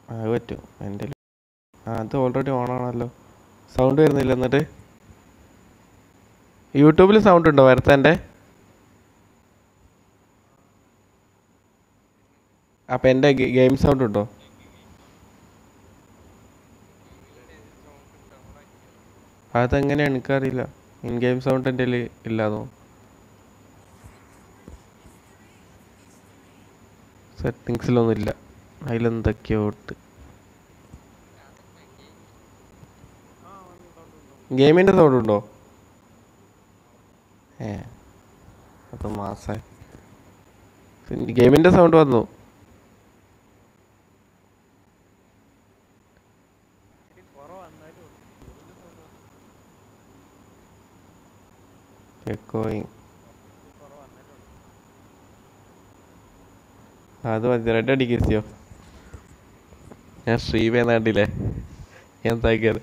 അത് പറ്റും എൻ്റെ ആ അത് ഓൾറെഡി ഓണാണല്ലോ സൗണ്ട് വരുന്നില്ല എന്നിട്ട് യൂട്യൂബിൽ സൗണ്ട് ഉണ്ടോ വരത്തൻ്റെ അപ്പം എൻ്റെ ഗെയിം സൗണ്ട് ഉണ്ടോ അതെങ്ങനെയാണ് എനിക്കറിയില്ല ഇൻ ഗെയിം സൗണ്ട് എൻ്റെ ഇല്ലാതോ സെറ്റിങ്സിലൊന്നും ഇല്ല അതിലെന്തൊക്കെയോ ഇട്ട് ഗെയിമിൻ്റെ സൗണ്ട് ഉണ്ടോ ഏ അത് മാസായി ഗെയിമിൻ്റെ സൗണ്ട് വന്നു എക്കോയിങ് അത് മതി റെഡ് അടിക്കോ ഞാൻ ശ്രീവേ നാട്ടിലെ ഞാൻ തയ്ക്കാറ്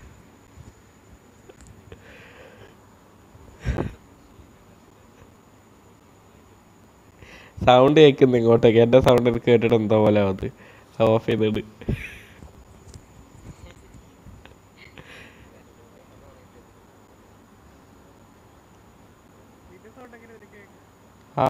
സൗണ്ട് കേൾക്കുന്നു ഇങ്ങോട്ടേക്ക് എൻ്റെ സൗണ്ട് എനിക്ക് കേട്ടിട്ട് എന്തോ പോലെ അത് ഓഫ് ചെയ്തിട്ട് ആ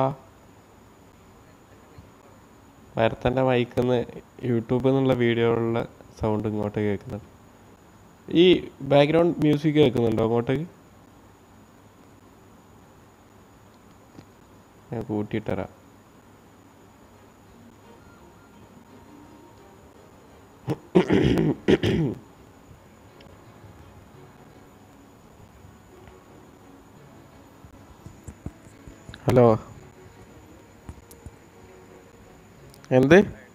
വരത്തൻ്റെ മൈക്കിന്ന് യൂട്യൂബിൽ നിന്നുള്ള വീഡിയോയിലുള്ള സൗണ്ട് ഇങ്ങോട്ട് കേൾക്കുന്നുണ്ട് ഈ ബാക്ക്ഗ്രൗണ്ട് മ്യൂസിക് കേൾക്കുന്നുണ്ടോ അങ്ങോട്ടേക്ക് ഞാൻ കൂട്ടിയിട്ടരാം ഹലോ എന്ത്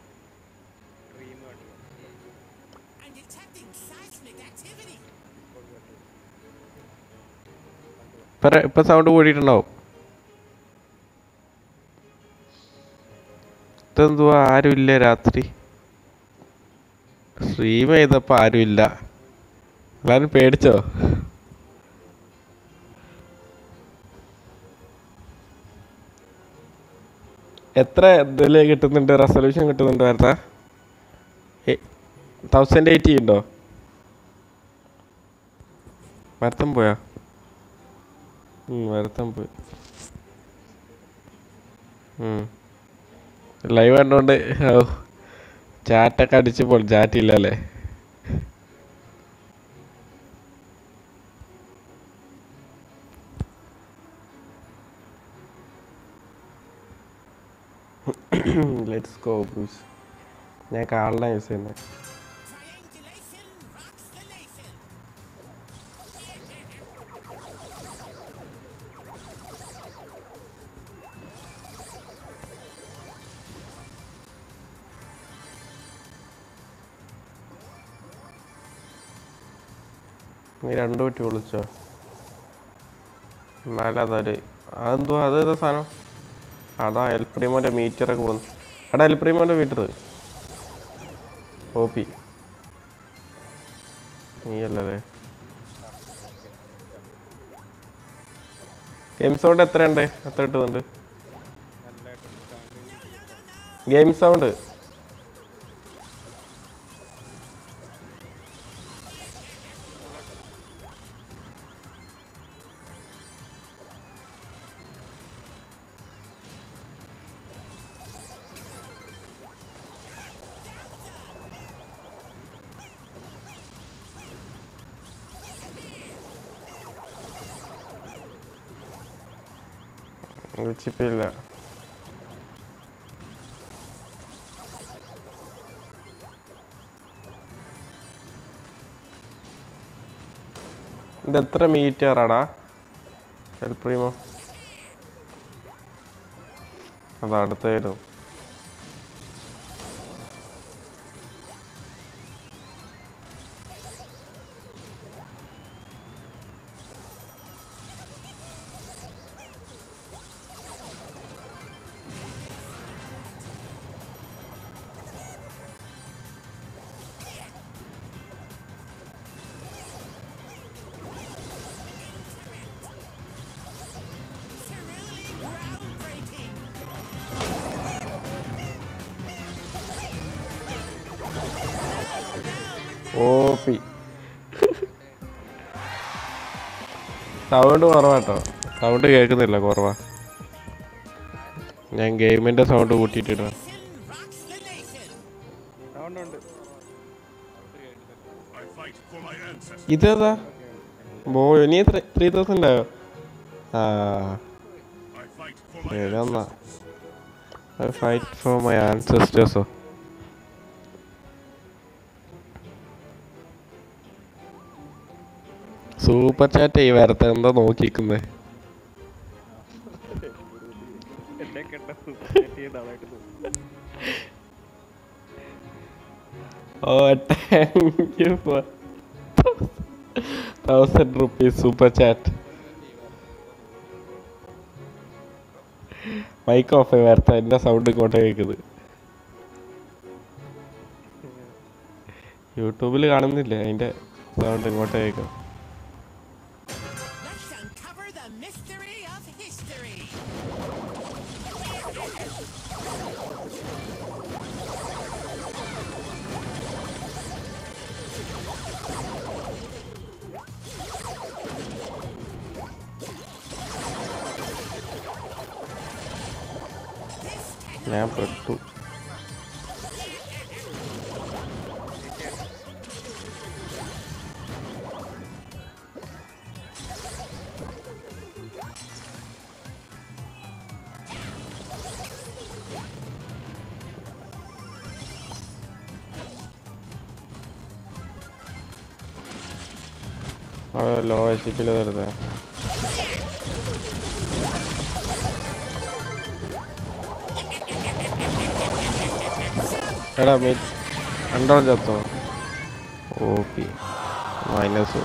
I'm detecting seismic activity. ഇപ്പൊ റെ- ഇപ്പൊ സൗണ്ട് കൂടിയിട്ടുണ്ടാവും ഇതെന്തുവാ ആരുമില്ല രാത്രി സ്ട്രീം ചെയ്തപ്പോ ആരുമില്ല എല്ലാരും പേടിച്ചോ എത്ര ഇതില് കിട്ടുന്നുണ്ട് റെസൊല്യൂഷൻ കിട്ടുന്നുണ്ട് നേരത്തെ തൗസൻഡ് എയ്റ്റി ഉണ്ടോ വരുത്തം പോയാ വരുത്തം പോയി ലൈവ് കണ്ടോണ്ട് ചാറ്റൊക്കെ അടിച്ചപ്പോൾ ചാറ്റ് ഇല്ലല്ലേ ലെറ്റ്സ് ഗോ ബ്രൂസ് ഞാൻ കാളിലാണ് യൂസ് ചെയ്യുന്നത് Triangulation rocks the nation. നീ രണ്ടു കുറ്റി വിളിച്ചോ എന്നാലും അതൊരു അതെന്തോ അതേതാ സാധനം അതാ എൽപ്രീമോൻ്റെ മീറ്ററൊക്കെ പോന്നു എടാ എൽപ്രീമോൻ്റെ മീറ്റർ ഓപ്പി നീയല്ലേ ഗെയിം സൗണ്ട് എത്രയുണ്ട് എത്ര കിട്ടുന്നുണ്ട് ഗെയിം സൗണ്ട് വിളിച്ചിപ്പില്ല ഇത് എത്ര മീറ്ററാടാ എൽപ്രീമോ അതാ അടുത്തായിരുന്നു Truly groundbreaking. O P sound കുറവാട്ടോ സൗണ്ട് കേൾക്കുന്നില്ല കുറവാ ഞാൻ ഗെയിമിന്റെ സൗണ്ട് കൂട്ടിയിട്ടിടാം rocks the nation. സൗണ്ട് ഉണ്ട് ഇതേതാ ബോ ഇനി ത്രീ തൗസൻഡ് ആയോ ആ ഏതാന്നാ ഫൈറ്റ് ഫോർ മൈ ആൻസസ്റ്റേഴ്സോ സൂപ്പർ ചാറ്റ് ഈ വരത്തെ എന്താ നോക്കിക്കുന്നേ എന്നെ കണ്ട ആളായിട്ട് തോന്നുന്നു ഓ thank you for thousand rupees super chat mic off വരത്തെ എൻ്റെ സൗണ്ട് ഇങ്ങോട്ട് കേൾക്കുന്നത് യൂട്യൂബിൽ കാണുന്നില്ല അതിൻ്റെ സൗണ്ട് ഇങ്ങോട്ട് കേൾക്കും Let's uncover the mystery of history. ഞാൻ പെട്ടു ലോ എച്ച് പിയിൽ വരുന്നത് എടാ മീ രണ്ടോ ചത്തോ O P minus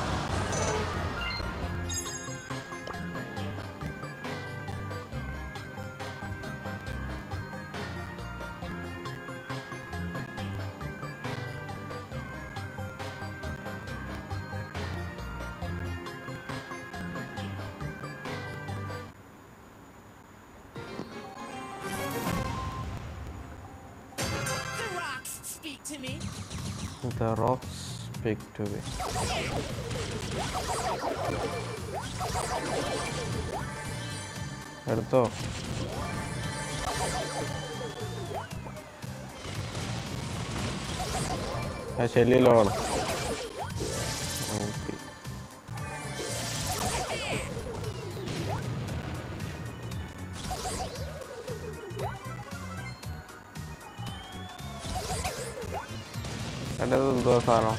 The rocks speak to me. The rocks speak to me. എടുത്തോ ആ ശല്യമാണ് ഓക്കെ കണ്ടത് എന്തോ സാധനം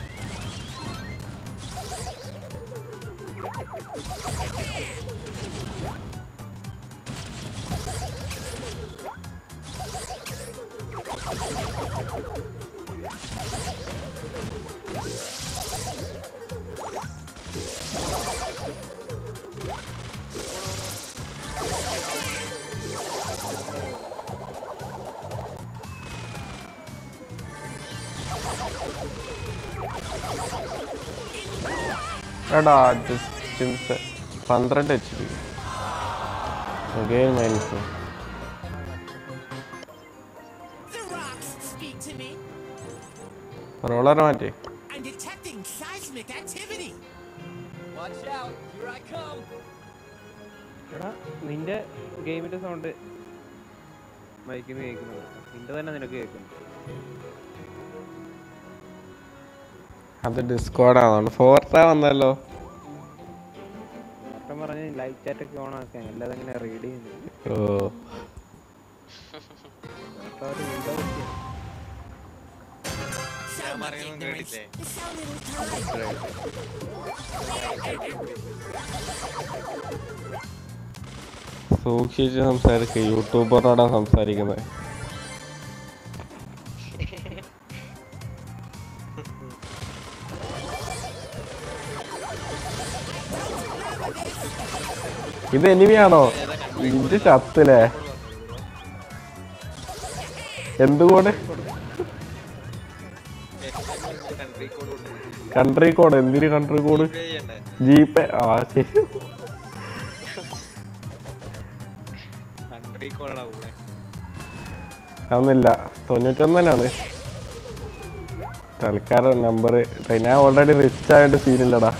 എടാ ഡിസ്റ്റൻസ് പന്ത്രണ്ട് H P again minus The rocks speak to me. Roller മാറ്റി I'm detecting seismic activity. Watch out, here I come. എടാ നിന്റെ ഗെയിമിന്റെ സൗണ്ട് മൈക്കിൽ നിന്ന് കേൾക്കുന്നത് നിന്റെ തന്നെ നിനക്ക് കേൾക്കുന്നു അത് ഡിസ്കോഡാണ് ഫോർട്ടാ വന്നല്ലോ നേരത്തെ പറഞ്ഞ് ലൈവ് ചാറ്റ് ഒക്കെ ഓൺ ആക്കാൻ അല്ലാതെ എങ്ങനെ റീഡ് ചെയ്യുന്നു ഓ നേരത്തെ അവര് വീഡിയോ വെച്ച് Sound like പറയുന്നത് ignorance. കേട്ടില്ലേ? It's so little time. സൂക്ഷിച്ച് സംസാരിക്കുക യൂട്യൂബറോടാ സംസാരിക്കുന്നത് ഇത് എനിമിയാണോ ഇത് ചത്തില്ലേ എന്തുകൊണ്ട് കൺട്രി കോഡ് കൊടുത്തു കൺട്രി കോഡ് എന്തിന് കൺട്രി കോഡ് പേ ചെയ്യണ്ടേ ജി പേ ആ ശരി കൺട്രി കോഡാ കൂടെ അതൊന്നുമില്ല തൊണ്ണൂറ്റൊന്നിനാണ് തൽക്കാലം നമ്പർ ഞാൻ ഓൾറെഡി റിച്ച് ആയിട്ട് സീനില്ലടാ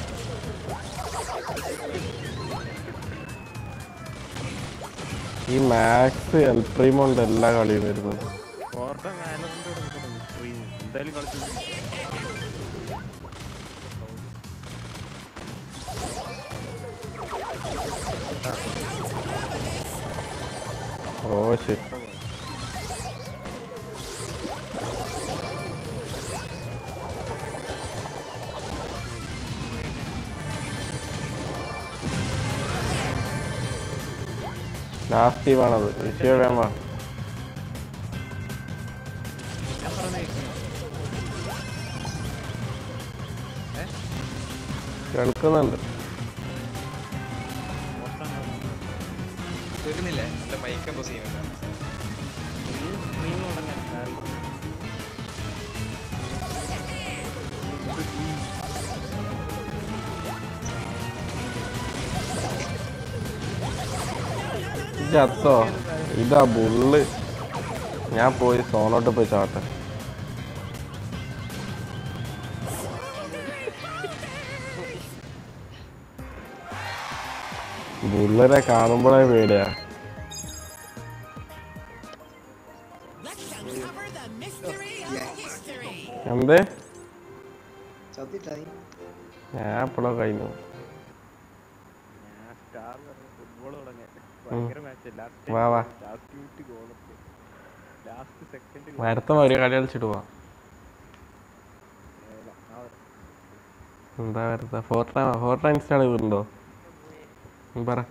ഈ മാക്സ് എൽപ്രീമുണ്ട് എല്ലാ കളിയും വരുന്നത് ഫോർട്ട വാലറിന്റെ എന്തായാലും കളിച്ചു ഓ ശരി ലാസ്റ്റ് ടീമാണത് വിഷയം വേണ്ട ഞാൻ പറഞ്ഞേ കേൾക്കുന്നുണ്ട് കേൾക്കുന്നില്ലേ എന്റെ മൈക്ക് എന്തോ ചെയ്യുന്നില്ല സ്ക്രീൻ തുടങ്ങാൻ ചത്തോ ഇതാ ബുള്ള് ഞാൻ പോയി സോണോട്ട് പോയി ചാട്ടെ ബുള്ളരെ കാണുമ്പോഴേ പേടിയാ Let's uncover the mystery of history. എന്തേ ചത്തിട്ടായി ഞാൻ എപ്പോഴോ കഴിഞ്ഞു ഞാൻ സ്റ്റാർ ഫുട്ബോൾ തുടങ്ങാൻ ഭയങ്കര മാച്ച് ലാസ്റ്റ് വാ, വാ. ലാസ്റ്റ് മിനിറ്റ് ഗോളൊക്കെ ലാസ്റ്റ് സെക്കൻഡ് നേരത്തെ ഒരു കളി കളിച്ചിട്ട് പോവാം എന്താ വരുത്ത ഫോർട്ട ഫോർട്ട ഇൻസ്റ്റാൾ ചെയ്തിട്ടുണ്ടോ ഉം, പറ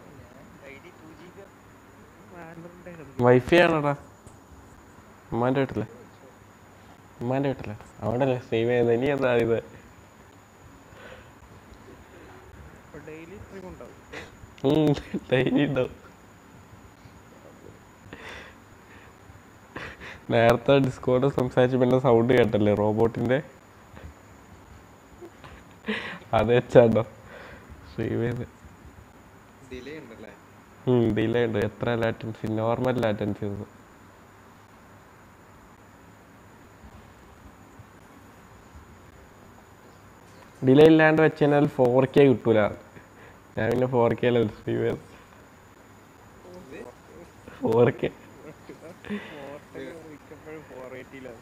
വൈഫൈ ആണോടാ ഉമ്മാൻ്റെ വീട്ടിലെ ഉമ്മാൻ്റെ വീട്ടിലെ അവിടെയല്ലേ സേവ് ചെയ്യുന്നത് ഇനി എന്താ ഇത് ഡെയിലി സ്ട്രീം ഉണ്ടാവും ഡെയിലി ഉണ്ടാവും നേരത്തെ ഡിസ്കോഡ് സംസാരിച്ച് പിന്നെ സൗണ്ട് കേട്ടല്ലേ റോബോട്ടിന്റെ അത് വെച്ചാണ്ടോ സേവ് ചെയ്ത് ഡിലേ ഉണ്ടല്ലേ ഡിലേ ഉണ്ട് എത്ര ലാറ്റൻസി നോർമൽ ലാറ്റൻസി ഉണ്ട് ഡിലേ ഇല്ലാണ്ട് വെച്ച് കഴിഞ്ഞാൽ ഫോർ കെ കിട്ടൂല ഞാൻ പിന്നെ ഫോർ കെ സ്ട്രീം ചെയ്ത് ഫോർ കെ മിക്കപ്പോഴും ഫോർ എയ്റ്റിയിലാണ്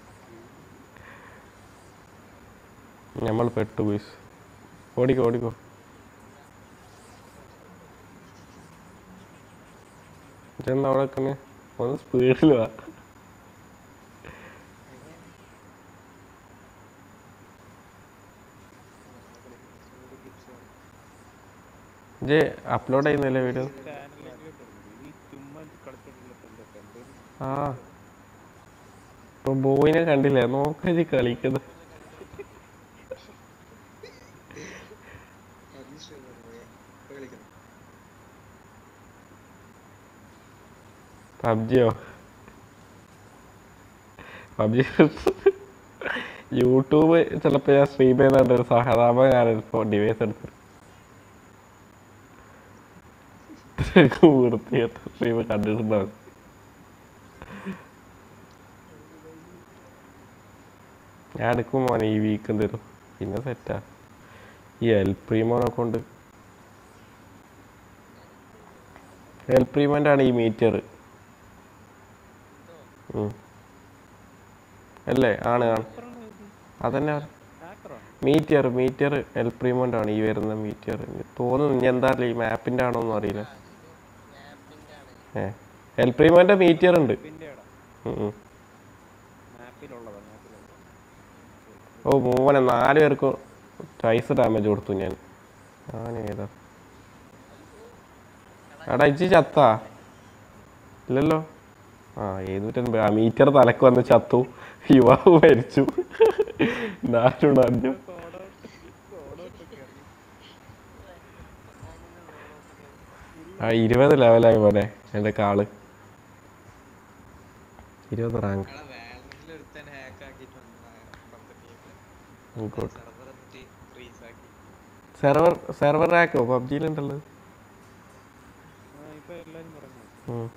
നമ്മൾ പെട്ടു പോയിസ് ഓടിക്കോ ഓടിക്കോ ഇതെന്താ അവിടെ നിൽക്കണേ ഒന്ന് സ്പീഡിൽ വാ ഇജ് അപ്ലോഡ് ചെയ്യുന്നില്ലേ വീഡിയോ ചാനലിലേക്ക് ഈ ചുമ്മാ കളിച്ചോണ്ടില്ല എന്തൊക്കെ ആ ഇപ്പൊ ബോയിനെ കണ്ടില്ലേ നോക്കജി കളിക്കുന്നത് കളിക്കുന്നു പബ്ജിയോ പബ്ജി യൂട്യൂബ് ചിലപ്പോൾ ഞാൻ സ്ട്രീം ചെയ്യുന്നുണ്ട് ഒരു സഹതാപ ഞാൻ ഇപ്പോൾ ഡിവൈസ് എടുത്ത് വൃത്തിയായിട്ട് സ്ട്രീം കണ്ടിട്ടുണ്ടാവും ഞാൻ എടുക്കും മോനെ ഈ വീക്ക് തരും പിന്നെ സെറ്റാ ഈ എൽ പ്രീമോനെ കൊണ്ട് എൽ പ്രീമോൻ്റെ ആണ് ഈ മീറ്റർ അല്ലേ ആണ് ആണ് അതന്നെ മീറ്റർ മീറ്റർ എൽ പ്രീമോൻ്റെ ആണ് ഈ വരുന്ന മീറ്റർ തോന്നുന്നു ഇനി എന്താ അറിയില്ല ഈ മാപ്പിൻ്റെ ആണോ ഒന്നും അറിയില്ല ഏ എൽ പ്രീമോൻ്റെ മീറ്റർ ഉണ്ട് പിന്നെ എടാ ഉം, ഉം. മാപ്പിലുള്ളതാ മാപ്പിലുള്ളത് ഓ മൂവനെ നാല് പേർക്ക് ട്വൈസ് ഡാമേജ് കൊടുത്തു ഞാൻ ഞാൻ ഏതാ എടാ ഇജ്ജി ചത്താ ഇല്ലല്ലോ ആ ഏതൊരു ആ മീറ്റർ തലക്ക് വന്ന് ചത്തു യുവാവ് മരിച്ചു നാലുണഞ്ഞു ആ ഇരുപത് ലെവലായി പോലെ എൻ്റെ കാള് ഇരുപത് റാങ്ക് എടാ വാലന്റിൽ ഒരുത്തൻ ഹാക്ക് ആക്കിയിട്ട് ആയിക്കോട്ടെ സെർവർ എന്നിട്ട് ഫ്രീസ് ആക്കി സെർവർ സെർവർ റാക്കോ പബ്ജിയിലുണ്ടല്ലോ ആ ഇപ്പൊ എല്ലാരും പറഞ്ഞു ഉം.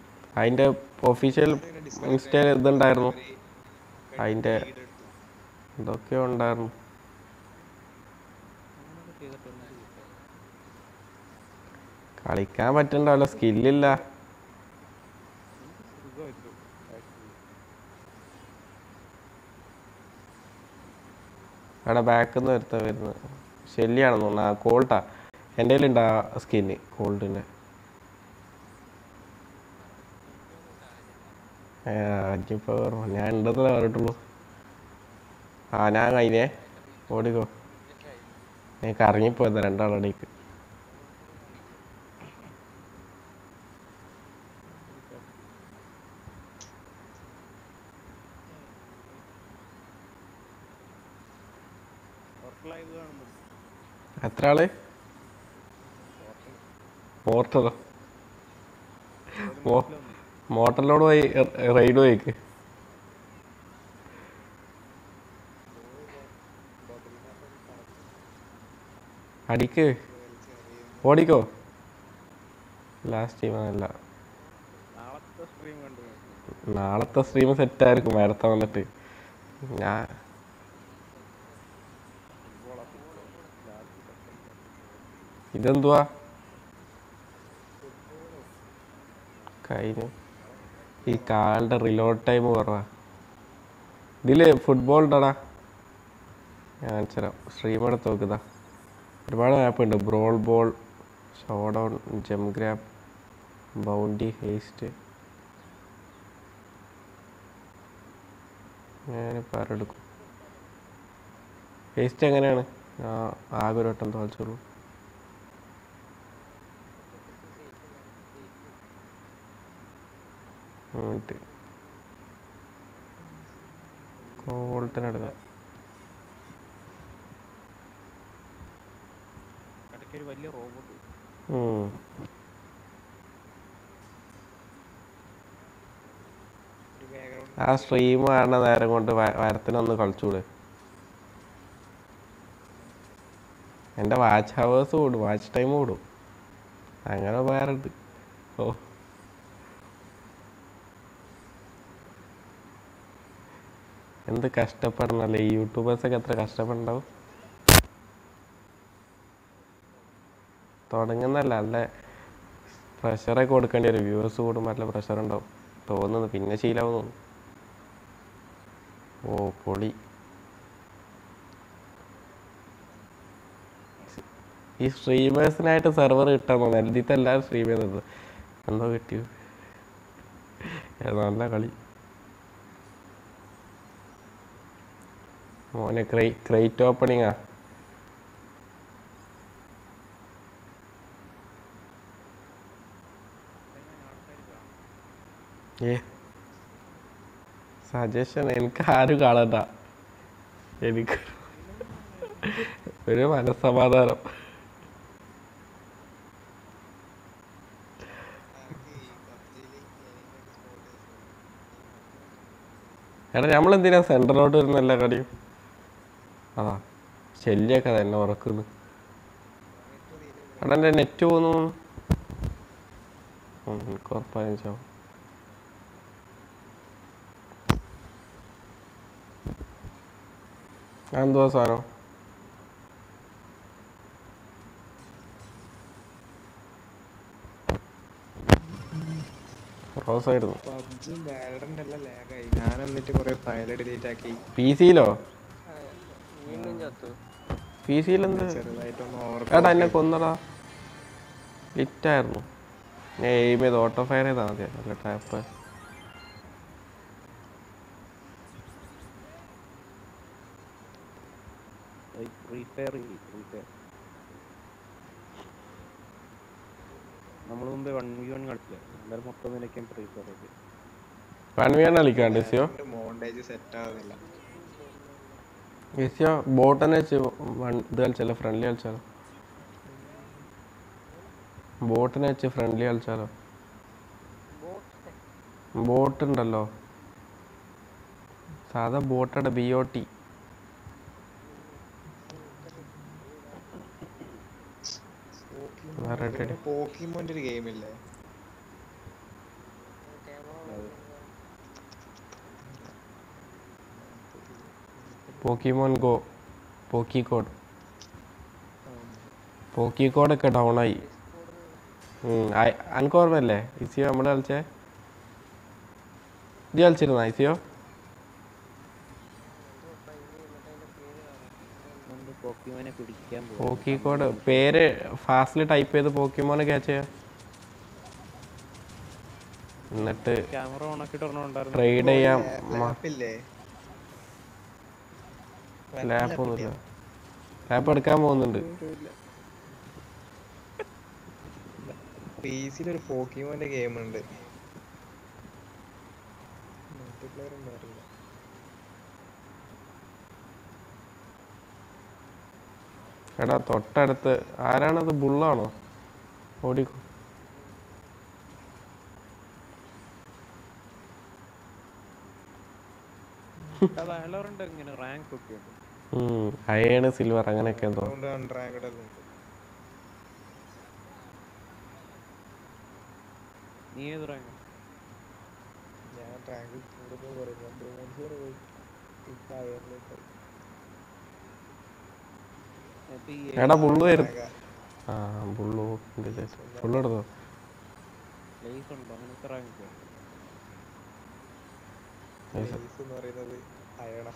അതിന്റെ ഒഫീഷ്യൽ ഇൻസ്റ്റയിൽ ഇതുണ്ടായിരുന്നു അതിന്റെ എന്തൊക്കെയോ ഉണ്ടായിരുന്നു അങ്ങനൊക്കെ ചെയ്തിട്ടൊന്നും ഇല്ല. കളിക്കാൻ പറ്റണ്ടാവല്ലോ സ്കില്ലില്ല സുഖമായിട്ട് actually. അവിടെ ബാക്കിൽ നിന്ന് ഒരുത്ത വരുന്നത് ശല്യാണെന്ന് തോന്നുന്നു ആ കോൾട്ടാ എൻ്റെ കയ്യിലുണ്ട് ആ സ്കിന്ന് കോൾട്ടിൻ്റെ അജിപ്പോൾ ഞാൻ ഉണ്ടെന്നല്ലേ പറഞ്ഞിട്ടുള്ളൂ ആ ഞാൻ കഴിഞ്ഞേ ഓടിക്കോ ഞാൻ കറങ്ങിപ്പോയതാ രണ്ടാളടേക്ക് Portal live കാണുന്നു. എത്ര ആള് മോർട്ടറോ മോ മോട്ടറിനോട് പോയി റൈഡ് പോയിക്ക് അടിക്ക് ഓടിക്കോ ലാസ്റ്റ് ടീമല്ല നാളത്തെ സ്ട്രീം കണ്ടു നാളത്തെ സ്ട്രീം സെറ്റായിരിക്കും നേരത്തെ വന്നിട്ട് ഞാൻ ഇതെന്തുവാ കഴിഞ്ഞു ഈ കാലിൻ്റെ റിലോഡ് ടൈം കുറവാ ഇതില് ഫുട്ബോൾ ഉണ്ടടാ ഞാൻ കാണിച്ചുതരാം സ്ട്രീം എടുത്ത് നോക്കുതാ ഒരുപാട് മാപ്പ് ഉണ്ട് brawl ball showdown gem grab bounty heist ഞാനിപ്പോൾ ആരെടുക്കും ഹേസ്റ്റ് എങ്ങനെയാണ് ആ ആകെ ഒരു വട്ടം തോൽച്ചുള്ളൂ മിനിറ്റ് കോൾട്ടിനെടുക്കാം ഇടയ്ക്ക് ഒരു വലിയ റോബോട്ട് ഉം. ഒരു ബാക്ക്ഗ്രൗണ്ട് ആ സ്ട്രീം കാണുന്ന നേരം കൊണ്ട് വ- വരത്തിനൊന്ന് കളിച്ചൂടെ എൻ്റെ വാച്ച് ഹവേഴ്സ് കൂടും വാച്ച് ടൈം കൂടും അങ്ങനെ ഉപകാരമുണ്ട് ഓ എന്ത് കഷ്ടപ്പെടണല്ലേ ഈ യൂട്യൂബേഴ്സൊക്കെ എത്ര കഷ്ടപ്പെടണ്ടാവും തുടങ്ങുന്നല്ല നല്ല പ്രഷറൊക്കെ കൊടുക്കേണ്ടി വരും വ്യൂവേഴ്സ് കൂടുമ്പോൾ നല്ല പ്രഷർ ഉണ്ടാവും തോന്നുന്നു പിന്നെ ശീലാവും തോന്നുന്നു ഓ പൊളി ഈ സ്ട്രീമേഴ്സിനായിട്ട് സെർവർ കിട്ടാൻ തോന്നുന്നു എൽദിത്തെ എല്ലാവരും സ്ട്രീം ചെയ്യുന്നത് എന്തോ കിട്ടിയോ ഏ, നല്ല കളി മോനെ ക്രൈ ക്രൈറ്റ് ഓപ്പണിങ്ങാ ഏ സജഷൻ എനിക്ക് ആരും കാണണ്ട എനിക്ക് ഒരു മനസ്സമാധാനം എടാ നമ്മളെന്തിനാ സെൻറ്ററിലോട്ട് വരുന്ന എല്ലാ കളിയും അതാ ശല്യൊക്കെ തന്നെ ഉറക്കുന്നു എടാ എൻ്റെ നെറ്റ് പോന്നു ഉം, എനിക്ക് ഉറപ്പായും ചാവും എന്തുവാ സാധനം റോസായിരുന്നു പബ്ജി വാലറന്റ് എല്ലാം ലാഗായി ഞാൻ എന്നിട്ട് കുറെ ഫയൽ ഡിലീറ്റ് ആക്കി പി സിയിലോ വീണ്ടും ചത്തു പി സിയിൽ എന്ത് ചെറുതായിട്ടൊന്ന് ഓവർ എടാ എന്നെ കൊന്നടാ ലിറ്റായിരുന്നു ഞാൻ എയിം ചെയ്ത് ഓട്ടോ ഫയർ ചെയ്താൽ മതി അല്ല tap free fire free fire നമ്മൾ മുമ്പേ വൺ വി വൺ കളിച്ചില്ല എന്തായാലും മൊത്തം നിലയ്ക്കും ഫ്രീ ഫയർ ഒക്കെ വൺ വി ആണ് കളിക്കാൻ ഡിസിയോ മോണ്ടേജ് സെറ്റ് ആവുന്നില്ല ഡിസിയോ ബോട്ട് തന്നെ വെച്ച് വൺ ഇത് കളിച്ചാലോ ഫ്രണ്ട്ലി കളിച്ചാലോ ബോട്ടിനെ വെച്ച് ഫ്രണ്ട്ലി കളിച്ചാലോ ബോട്ട് ഉണ്ടല്ലോ സാധാ ബോട്ടയുടെ ബി ഒ ടി റെഡി പോക്കിമോന്റെ ഒരു ഗെയിം ഇല്ലേ പോക്കിമോൻ ഗോ പോക്കിക്കോഡ് പോക്കിക്കോഡൊക്കെ ഡൗൺ ആയി അനക്ക് ഓർമ്മയല്ലേ ഇസിയോ നമ്മൾ കളിച്ചേ ഇത് കളിച്ചിരുന്ന ഇസിയോ നമുക്ക് പോക്കിമോനെ പിടിക്കാൻ പോകും പോക്കിക്കോഡ് പേര് ഫാസ്റ്റിൽ ടൈപ്പ് ചെയ്ത് പോക്കിമോനെ ക്യാച്ച് ചെയ്യാം എന്നിട്ട് ക്യാമറ ഓൺ ആക്കിട്ട് പറഞ്ഞിട്ടുണ്ടായിരുന്നു ട്രേഡ് ചെയ്യാം ലാപ്പില്ലേ ലാപ്പ് ഒന്നുമില്ല ലാപ്പ് എടുക്കാൻ പോകുന്നുണ്ട് പി സിയിലൊരു പോക്കിമോന്റെ ഗെയിം ഉണ്ട് മൾട്ടിപ്ലെയർ ഒന്നും അറിയില്ല എടാ തൊട്ടടുത്ത് ആരാണത് ബുള്ളാണോ ഓടിക്കോ വാലറുണ്ട് ഇങ്ങനെ റാങ്ക് ഒക്കെ ഉണ്ട് അയേണ് സിൽവർ അങ്ങനെയൊക്കെ എന്തോ അതുകൊണ്ട് അൺറാങ്കഡ് എല്ലാം ഉണ്ട് നീ ഏത് റാങ്ക് ഞാൻ റാങ്ക് കൂടുതൽ പറയുന്നു ബ്രോൺസ് വരെ പോയി ഇപ്പൊ അയറിലേക്ക് എടാ ബുള്ളു വരുന്നു ആ ബുള്ളു ബുള്ളു എടുത്തോ പ്ലേസ് ഉണ്ടോ അങ്ങനത്തെ റാങ്ക് പ്ലേസ് എന്ന് പറയുന്നത് അയണ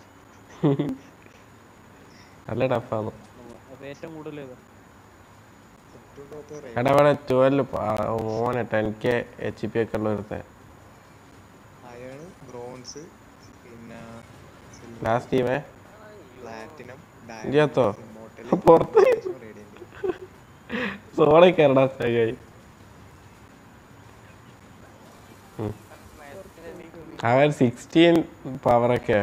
നല്ല ടഫാണ് അപ്പൊ ഏറ്റവും കൂടുതൽ ഏതാ ഏറ്റവും ടോപ്പ് എടാ ഇവിടെ ട്വൽവ് മോനെ ടെൻ കെ എച്ച് പി ഒക്കെ ഉള്ള ഒരുത്തൻ അയണ് ബ്രോൺസ് പിന്നെ ലാസ്റ്റ് ടീമേ പ്ലാറ്റിനം ഇജ്ജത്തോ? പുറത്ത് സോളി കയറടാ ചങ്ങായി ഉം. അവൻ സിക്സ്റ്റീൻ പവറൊക്കെ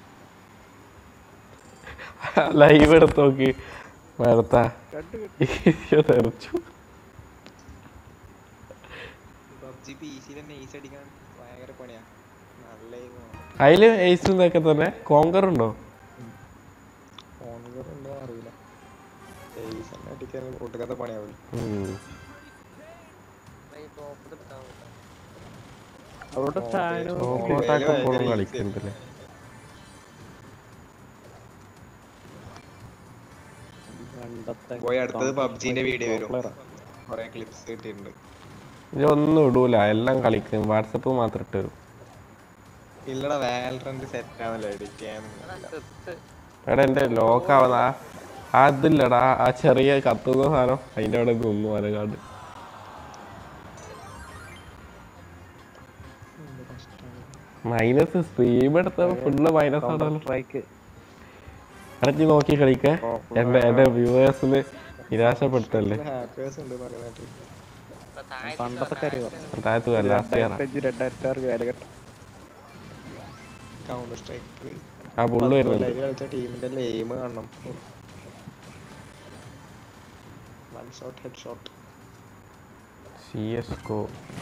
ലൈവ് എടുത്ത് നോക്കി വെറുത്ത തെറിച്ചു പബ്ജി പി സിയിൽ തന്നെ ഈസ് അടിക്കാൻ ഭയങ്കര പണിയാ നല്ല aim വേണം. അതില് ഏസ് ഇതൊക്കെ തന്നെ കോങ്കർ ഉണ്ടോ ഓൺഗർ ഉണ്ടോ അറിയില്ല ഏസ് തന്നെ അടിക്കാൻ ഒട്ടുക്കാത്ത പണിയാവില്ല ഉം. അവിടെ സ്റ്റാനോ ചോക്കോട്ടാക്ക് ഇപ്പോഴും കളിക്കുന്നുണ്ടല്ലേ പണ്ടത്തെ പോയി അടുത്തത് പബ്ജിന്റെ വീഡിയോ വരും player ആ. കൊറേ ക്ലിപ്സ് കിട്ടിയിട്ടുണ്ട് ഇതൊന്നും ഇടൂല എല്ലാം കളിക്കും വാട്സപ്പ് മാത്രം ഇട്ട് തരും ഇല്ലടാ വാലറന്റ് സെറ്റ് ആണല്ലോ എഡിറ്റ് ചെയ്യാൻ എടാ എന്റെ ലോക്ക് ആവുന്ന ആ- ആ ഇതില്ലടാ ആ ചെറിയ കത്തുന്ന സാധനം അതിന്റെ അവിടെ നിന്നു അലകാട് മൈനസ് സ്ട്രീം എടുത്ത ഫുള്ള് മൈനസ് ആണല്ലോ സ്ട്രൈക്ക് ഇടയ്ക്ക് നോക്കി കളിക്ക എന്റെ എന്റെ വ്യൂവേഴ്സിന് നിരാശപ്പെടുത്തല്ലേ ഹാക്കേഴ്സ് ഉണ്ട് പറയുന്നത് പണ്ടത്തെ കാര്യം പറഞ്ഞു താഴത്ത് ലാസ്റ്റ് ഇയർ രണ്ടായിരത്തി ആറ് കാലഘട്ടം കൗണ്ടർ സ്ട്രൈക്ക് ആ ബുള്ള് വരുന്നുണ്ട് ലൈവ് കളിച്ച ടീമിന്റെ എയിം കാണണം one shot headshot C S go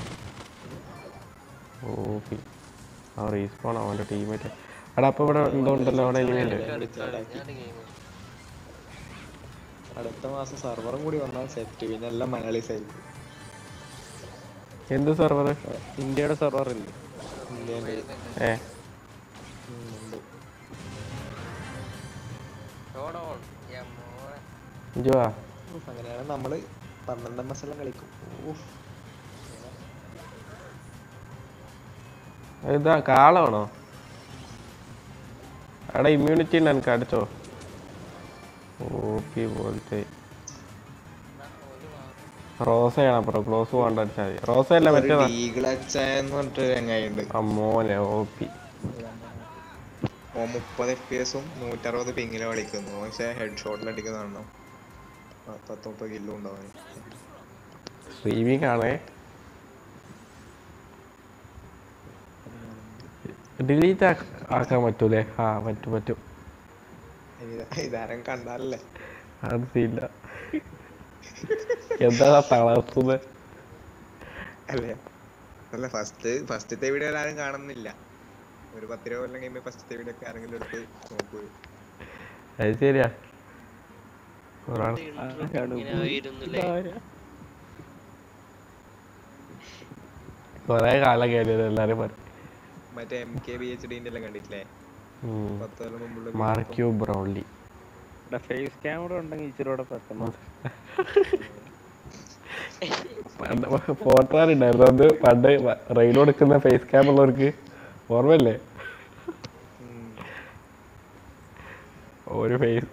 ഓപ്പി ആ റീസ്പോൺ അവൻ്റെ ടീമേറ്റ് എടാ അപ്പൊ ഇവിടെ എന്തോ ഉണ്ടല്ലോ അവിടെ ഇനിയുണ്ട് അടുത്ത മാസം സെർവറും കൂടി വന്നാൽ സെറ്റ് പിന്നെ എല്ലാം മലയാളീസ് ആയിരിക്കും എന്ത് സെർവർ ഇന്ത്യയുടെ സെർവർ ഇല്ലേ ഇന്ത്യൻ്റെ ഏ ഉം, ഉണ്ട്. ജുവാ ഉഫ്, അങ്ങനെയാണ് നമ്മള് പന്ത്രണ്ടാം മാസം കളിക്കും ഊഫ്. ഇതാ കാളാണോ എടാ ഇമ്മ്യൂണിറ്റി ഉണ്ട് എനിക്ക് അടിച്ചോ ഓപ്പി പോലത്തെ റോസയാണ് അപ്പുറം ക്ലോസ് പോകണ്ട അടിച്ചാൽ മതി റോസയല്ല ഒരു മറ്റേതാ ഡീഗിൾ അച്ചായെന്ന് പറഞ്ഞിട്ട് ചങ്ങായിണ്ട് അമ്മോനെ ഓപ്പി ഓ മുപ്പത് എഫ് പി എസും നൂറ്ററുപത് പിങ്ങിലും കളിക്കുന്നു പക്ഷെ ഹെഡ് ഷോട്ടിൽ അടിക്കുന്ന കാണണം പത്ത് മുപ്പത് കില്ലും ഉണ്ടാവും സ്ട്രീമിംഗ് ആണേ ഡിലീറ്റ് ആക്കാൻ പറ്റൂലേ ആ പറ്റും പറ്റും ഇതാരും കണ്ടാലല്ലേ അത് സീല്ല എന്താ തളർത്തുന്നത് അല്ലേ അല്ല ഫസ്റ്റ് ഫസ്റ്റത്തെ വീഡിയോ ആരും കാണുന്നില്ല ഒരു പത്ത് രൂപ കൊല്ലം കഴിയുമ്പോൾ ഫസ്റ്റത്തെ വീഡിയോ ഒക്കെ ആരെങ്കിലും എടുത്ത് നോക്കൂ അത് ശരിയാ ഒരാൾ കൊറേ കാലം കഴിഞ്ഞത് എല്ലാരും പറയും മറ്റേ എം കെ ബി എച്ച് ഡിന്റെ എല്ലാം കണ്ടിട്ടില്ലേ ഉം. പത്ത് കൊല്ലം മുമ്പുള്ള മാർക്യൂ ബ്രൗൺലി ഫേസ് ക്യാമറ ഉണ്ടെങ്കിൽ ഇച്ചിരി കൂടെ പെട്ടെന്ന് ഫോട്ടോ ഉണ്ടായിരുന്നു അത് പണ്ട് റെയിൽ കൊടുക്കുന്ന ഫേസ് ക്യാം ഉള്ളവർക്ക് ഓർമ്മയില്ലേ ഉം. ഒരു ഫേസ്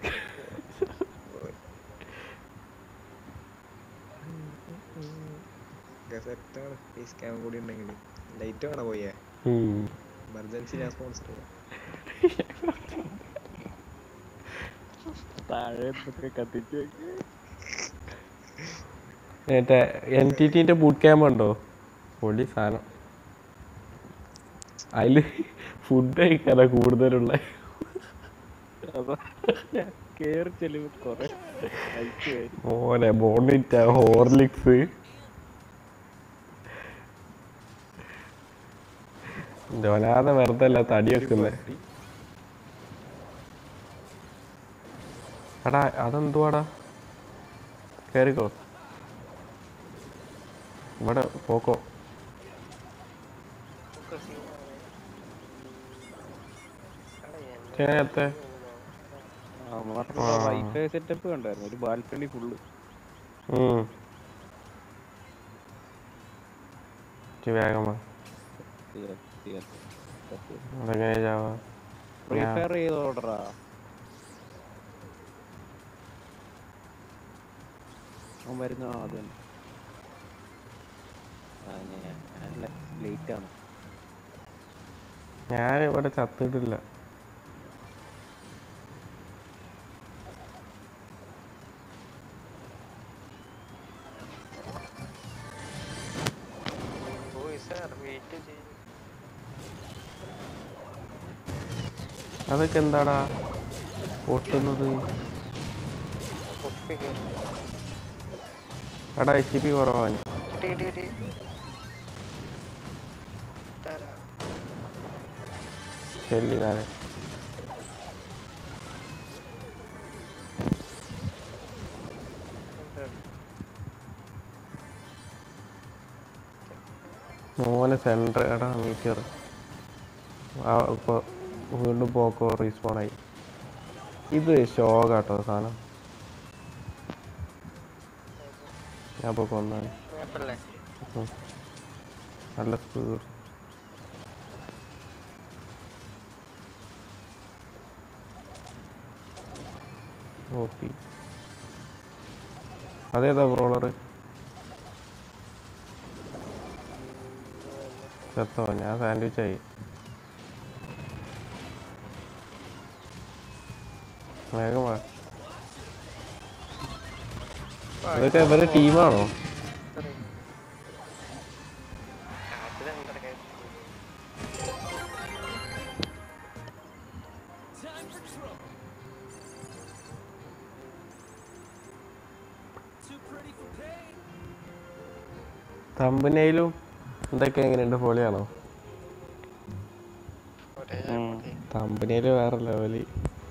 ഒക്കെ set ആണ് ഫേസ് ക്യാം കൂടി ഉണ്ടെങ്കിൽ ലൈറ്റ് വേണം പോയേ എമർജൻസി ഞാൻ സ്പോൺസർ ചെയ്യാം താഴെ കത്തിച്ച് മറ്റേ എൻ ടി ടിന്റെ ബൂട്ട് ക്യാമ്പ് ഉണ്ടോ പൊളി സാധനം അതില് ഫുഡ് കഴിക്കാനാ കൂടുതലുള്ള അപ്പൊ കേറി ചെല്ലുമ്പോ കൊറേ കഴിച്ചു വരും മോനെ ബോണിറ്റ ഹോർലിക്സ് ജോനാഥ വെറുതെ അല്ല തടി വെക്കുന്നത് എടാ അതെന്തുവാടാ കേറിക്കോ ഇവിടെ പോക്കോ ചേനത്തെ മാത്രമല്ല വൈഫൈ സെറ്റപ്പ് കണ്ടായിരുന്നു ഒരു ബാൽക്കണി ഫുള്ള് ഉം ഇച്ചിരി വേഗം വാ അതെങ്ങനെ ചാവാ ഫ്രീ ഫയർ ചെയ്ത് ഓർഡറാ അവൻ വരുന്ന ആ അത് തന്നെ ആ, ഞാൻ- ഞാൻ ലേറ്റ് ആണ് ഞാൻ ഇവിടെ ചത്തിട്ടില്ല അതൊക്കെ എന്താടാ പൊട്ടുന്നത് എടാ എച്ച് പി കുറവാണ് ശരി താനെ മോനെ സെൻറ്റർ എടാ മീറ്റർ ആ ഇപ്പോൾ വീണ്ടും പോക്കോ റീസ്പോൺ ആയി ഇത് ഷോകാട്ടോ സാധനം ഞാൻ ഇപ്പോൾ കൊന്നാണ് ഉം. നല്ല സ്പീഡ് ഓപ്പി അതേതാ ബ്രോളർ ചത്തോ ഞാൻ സാൻഡ്വിച്ച് ആയി വേഗം വാ ഇതൊക്കെ ഇവരുടെ ടീമാണോ തമ്പനയിലും ഇതൊക്കെ എങ്ങനെയുണ്ട് പൊളിയാണോ തമ്പനയില് വേറെ ലെവല്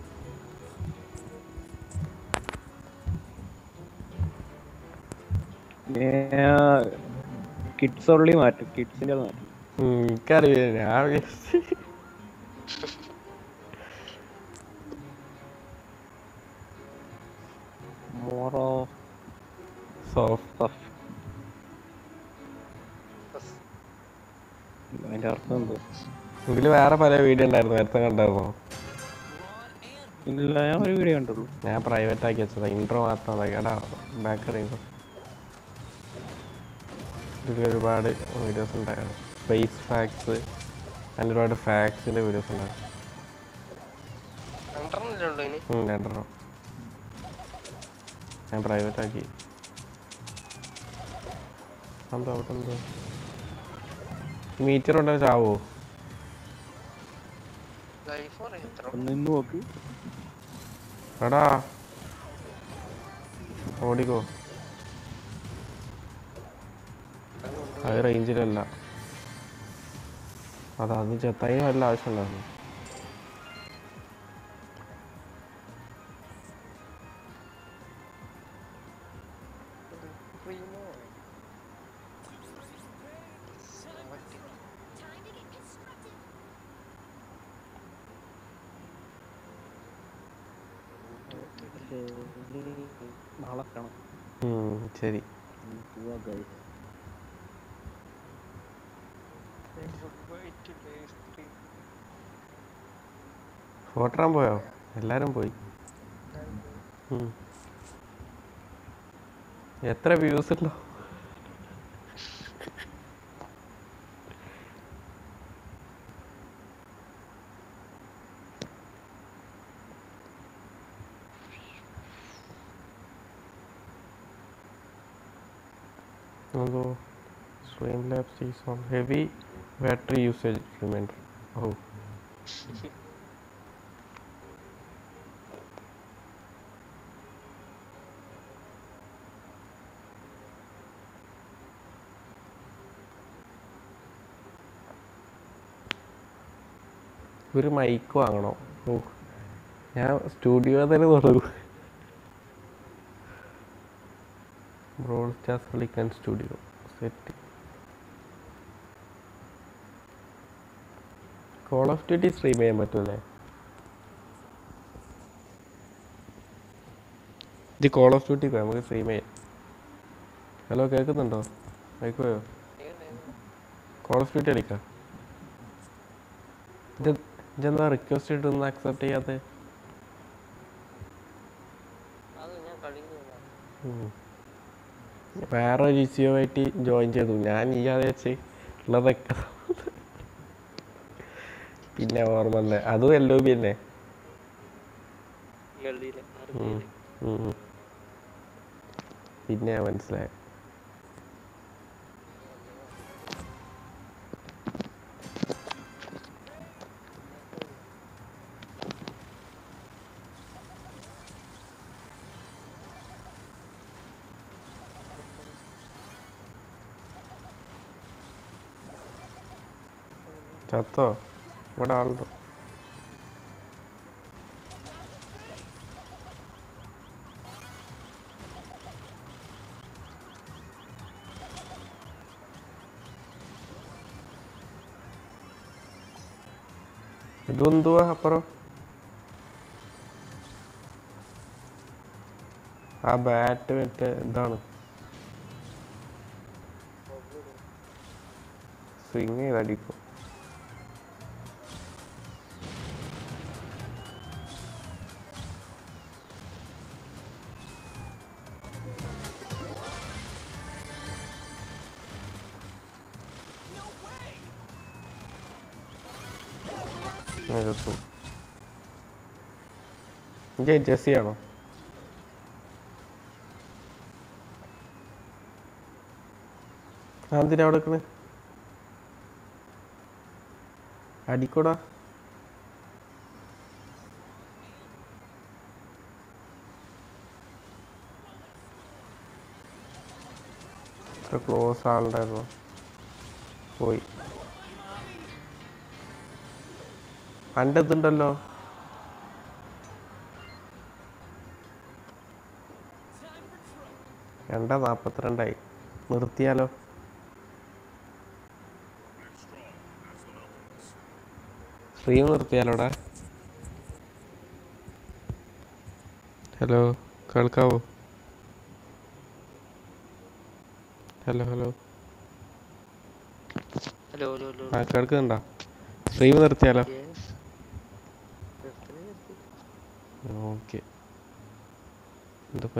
കിഡ്സ് ഉള്ളി മാറ്റും കിഡ്സിന്റെ മാറ്റും ഉം, എനിക്കറിയില്ല ഞാൻ വിചാരിച്ച് മോറോ സോഫ്റ്റ് അതിന്റെ അർത്ഥം എന്തോ ഇതില് വേറെ പല വീഡിയോ ഉണ്ടായിരുന്നു നേരത്തെ കണ്ടായിരുന്നോ ഇല്ല ഞാൻ ഒരു വീഡിയോ കണ്ടുള്ളൂ ഞാൻ പ്രൈവറ്റ് ആക്കി വെച്ചതാ ഇൻട്രോ മാത്രം അതാ എടാ ബാക്ക് ഇൻട്രോ ഇതിൽ ഒരുപാട് വീഡിയോസ് ഉണ്ടായിരുന്നു സ്പേസ് ഫാക്ട്സ് അതിൻ്റെ ഒരുപാട് ഫാക്ട്സിൻ്റെ വീഡിയോസ് ഉണ്ടായിരുന്നു ഉം, രണ്ടെണ്ണം ഞാൻ പ്രൈവറ്റ് ആക്കി എന്താ അവിടെ എന്തോ മീറ്റർ ഉണ്ടെങ്കിൽ ചാവോ ഒന്ന് നിന്ന് നോക്ക് എടാ ഓടിക്കോ അത് റേഞ്ചിലല്ല അത് അത് ചെത്തായി വല്ല ആവശ്യമുണ്ടായിരുന്നു ശരി നാളെ കാണാം ഉം, ശരി പോവാ ഗൈസ് ഫോട്ടറാൻ പോയോ എല്ലാരും പോയി ഉം. എത്ര വ്യൂസ് ഉണ്ടോ although Streamlabs is on heavy battery usage reminder. Oh. ഒരു മൈക്ക് വാങ്ങണോ ഓ ഞാൻ സ്റ്റുഡിയോ തന്നെ തുടങ്ങും ബ്രോൾ സ്റ്റാർസ് കളിക്കാൻ studio set Call of Duty stream ചെയ്യാൻ പറ്റൂലേ ഇത് കോൾ ഓഫ് ഡ്യൂട്ടി പോയി നമുക്ക് സ്ട്രീം ചെയ്യാം ഹലോ കേൾക്കുന്നുണ്ടോ മൈക്ക് പോയോ കോൾ ഓഫ് ഡ്യൂട്ടി കളിക്കാം ഇത് ഇതെന്താ റിക്വസ്റ്റ് ഇട്ടൊന്നും അക്സെപ്റ്റ് ചെയ്യാതെ വേറെ ഒരു ഇഷ്യൂ ആയിട്ട് ജോയിൻ ചെയ്തു ഞാൻ ഈ അത് വെച്ച് ഉള്ളതൊക്കെ പിന്നെ ഓർമ്മ വന്നേ അതും എല്ലോ ബി തന്നെ ഉം, ഉം, ഉം. പിന്നെ മനസ്സിലായി ചത്തോ ഇവിടെ ആളുണ്ടോ ഇതെന്തുവാ അപ്പുറം ആ ബാറ്റ് മറ്റേ ഇതാണ് സ്വിങ് ചെയ്തടിക്കും എടുത്തു ഇത് ജെസ്സി ആണോ എന്തിനാ അവിടെ നിക്കണ് അടിക്കൂടാ ക്ലോസ് ആളുണ്ടായിരുന്നു പോയി അൻ്റെതുണ്ടല്ലോ രണ്ടാ നാപ്പത്തിരണ്ടായി നിർത്തിയാലോ സ്ട്രീം നിർത്തിയാലോടാ ഹലോ കേൾക്കാവോ hello hello hello hello hello ആ കേൾക്കുന്നുണ്ടോ സ്ട്രീം നിർത്തിയാലോ യെസ് നിർത്തണേ നിർത്തി ഓക്കെ ഇതിപ്പോ